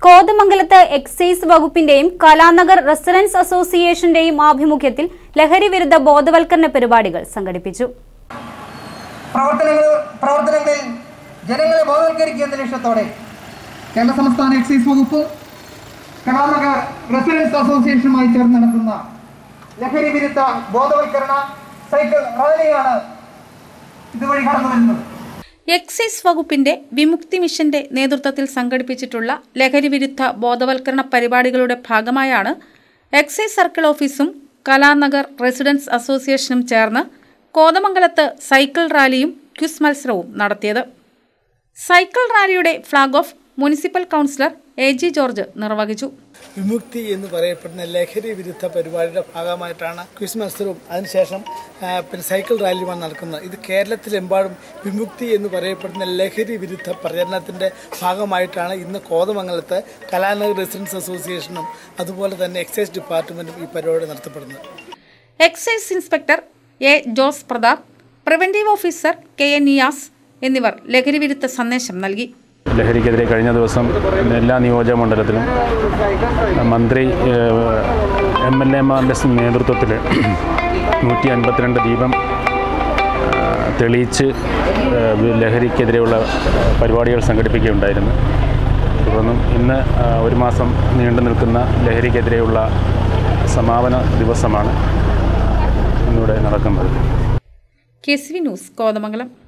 കോതമംഗലത്ത് എക്സൈസ് വകുപ്പിന്റെയും കലാനഗർ റെസിഡൻസ് അസോസിയേഷന്റെയും ആഭിമുഖ്യത്തിൽ ലഹരി വിരുദ്ധ ബോധവൽക്കരണ പരിപാടികൾ സംഘടിപ്പിച്ചു പ്രവർത്തനങ്ങൾ പ്രവർത്തനങ്ങളിൽ ജനങ്ങളെ ബോധവൽക്കരിക്കുക എന്ന ലക്ഷ്യത്തോടെ കേരള സംസ്ഥാന എക്സൈസ് വകുപ്പും കലാനഗർ റെസിഡൻസ് അസോസിയേഷനുമായി ചേർന്ന് നടത്തുന്ന ലഹരി വിരുദ്ധ ബോധവൽക്കരണ സൈക്കിൾ റാലിയാണ് ഇതുവഴി കടന്നു വരുന്നത് എക്സൈസ് വകുപ്പിന്റെ വിമുക്തി മിഷന്റെ നേതൃത്വത്തിൽ സംഘടിപ്പിച്ചിട്ടുള്ള ലഹരി വിരുദ്ധ ബോധവൽക്കരണ പരിപാടികളുടെ ഭാഗമായാണ് എക്സൈസ് സർക്കിൾ ഓഫീസും കലാനഗർ റെസിഡൻസ് അസോസിയേഷനും ചേർന്ന് കോതമംഗലത്ത് സൈക്കിൾ റാലിയും ക്വിസ് മത്സരവും നടത്തിയത് സൈക്കിൾ റാലിയുടെ flag off municipal councillor A G George നിർവഹിച്ചു വിമുക്തി എന്ന് പറയപ്പെടുന്ന ലഹരി വിരുദ്ധ പരിപാടിയുടെ ഭാഗമായിട്ടാണ് ക്വിസ് മത്സരവും അതിനുശേഷം ആ, പിന്നെ സൈക്കിൾ റാലിയുമാണ് നടക്കുന്നത് ഇത് കേരളത്തിലെമ്പാടും വിമുക്തി എന്ന് പറയപ്പെടുന്ന ലഹരി വിരുദ്ധ പ്രചരണത്തിൻ്റെ ഭാഗമായിട്ടാണ് ഇന്ന് കോതമംഗലത്ത് കലാനഗർ റെസിഡൻസ് അസോസിയേഷനും അതുപോലെ തന്നെ എക്സൈസ് ഡിപ്പാർട്ട്മെൻറ്റും ഈ പരിപാടി നടത്തപ്പെടുന്നത് excise inspector A Jose Prathap preventive officer K N Niyas എന്നിവർ ലഹരി വിരുദ്ധ സന്ദേശം നൽകി ലഹരിക്കെതിരെ കഴിഞ്ഞ ദിവസം എല്ലാ നിയോജക മണ്ഡലത്തിലും മന്ത്രി എം എൽ എമാരുടെ നേതൃത്വത്തിൽ നൂറ്റി അൻപത്തിരണ്ട് ദീപം ആ, തെളിയിച്ച് ആ, ലഹരിക്കെതിരെയുള്ള പരിപാടികൾ സംഘടിപ്പിക്കുകയുണ്ടായിരുന്നു തുടർന്നും ഇന്ന് ആ, ഒരു മാസം നീണ്ടു നിൽക്കുന്ന ലഹരിക്കെതിരെയുള്ള സമാപന ദിവസമാണ് ഇന്നിവിടെ നടക്കുന്നത് K C V news Kothamangalam